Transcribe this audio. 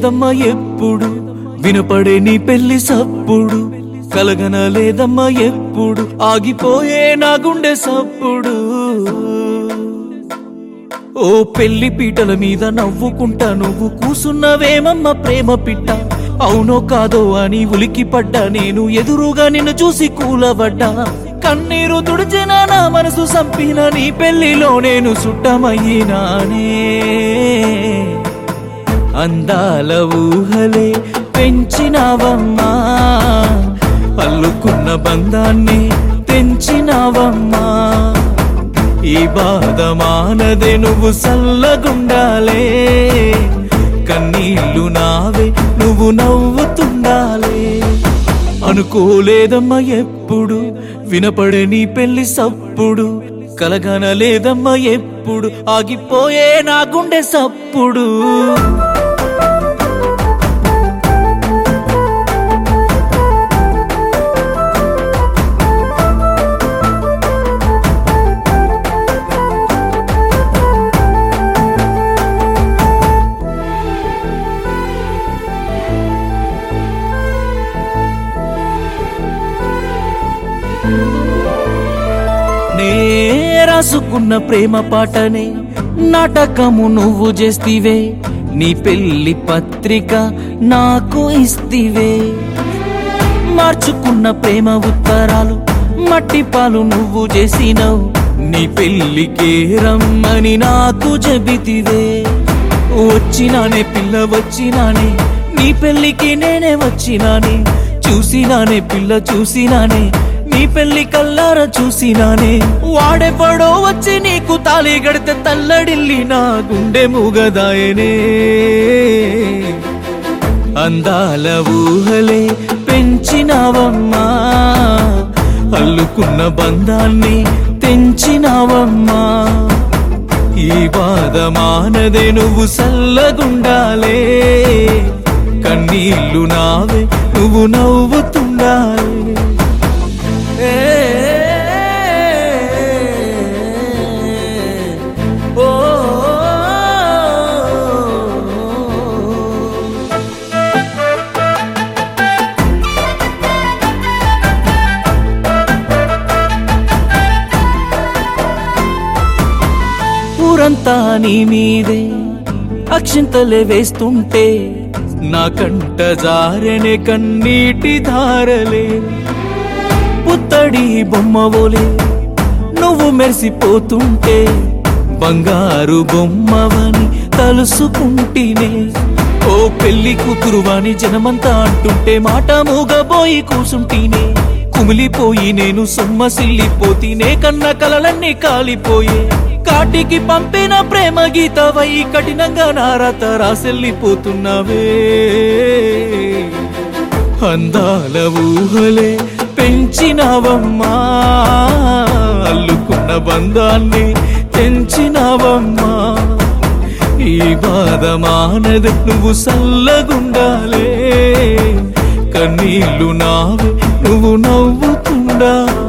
లేదమ్మా ఎప్పుడు వినపడే నీ పెళ్లి సప్పుడు కలగనలేదమ్మా ఎప్పుడు ఆగిపోయే నా గుండె సప్పుడు ఓ పెళ్లి పీటల మీద నవ్వుకుంటా నువ్వు కూసున్నవేమమ్మ ప్రేమ పిట్ట అవునో కాదో అని ఉలికి పడ్డా నేను ఎదురుగా నిన్ను చూసి కూలబడ్డా కన్నీరు తుడిచిన నా మనసు సంపిన నీ పెళ్లిలో నేను సుట్టమయ్యినానే అందాల ఊహలే పెంచినావమ్మా అల్లుకున్న బంధాన్ని తెంచినావమ్మా ఈ బాధ మానదే నువ్వు సల్లగుండాలే కన్నీళ్లు నావే నువ్వు నవ్వుతుండాలే అనుకోలేదమ్మా ఎప్పుడు వినపడే నీ పెళ్లి సప్పుడు కలగనలేదమ్మా ఎప్పుడు ఆగిపోయే నా గుండె సప్పుడు నే రాసుకున్న ప్రేమ పాటనే నాటకము నువ్వు చేస్తివే నీ పెళ్లి పత్రిక నాకు ఇస్తివే మార్చుకున్న ప్రేమ ఉత్తరాలు మట్టి పాలు నువ్వు చేసినవు నీ పెళ్లికే రమ్మని నాకు చెబితివే వచ్చినానే పిల్ల వచ్చినానే నీ పెళ్లికి నేనే వచ్చినానే చూసినానే పిల్ల చూసినానే నీ పెళ్లి కల్లార చూసినానే వాడెవడో వచ్చి నీకు తాళి గడితే తల్లడిల్లి నా గుండె మూగదాయనే అందాల ఊహలే పెంచినావమ్మా అల్లుకున్న బంధాన్ని తెంచినావమ్మా ఈ బాధ మానదే నువ్వు సల్లగుండాలే కన్నీళ్లు నావే నువ్వు నవ్వుతుండాలే ఏ ఓ ఊరంతా నీ మీదే అక్షింతలే వేస్తుంటే నా కంట జారనే కన్నీటి ధారలే పుత్తడి బొమ్మవోలే నువ్వు మెరిసిపోతుంటే బంగారు బొమ్మవని తలుసుకుంటేనే ఓ పెళ్లి కూతురువాని జనమంతా అంటుంటే మాట మూగబోయి కూసుంటీనే కుమిలిపోయి నేను సొమ్మసిల్లిపోతీనే కన్న కలలన్నీ కాలిపోయే కాటికి పంపిన ప్రేమ గీతవై కఠినంగా నారత రాసెల్లిపోతున్నావే అందాల ఊహలే పెంచినావమ్మా అల్లుకున్న బంధాన్ని తెంచినావమ్మా ఈ బాధ మానదు నువ్వు సల్లగుండాలే కన్నీళ్లు నావే నువ్వు నవ్వుతుండాలే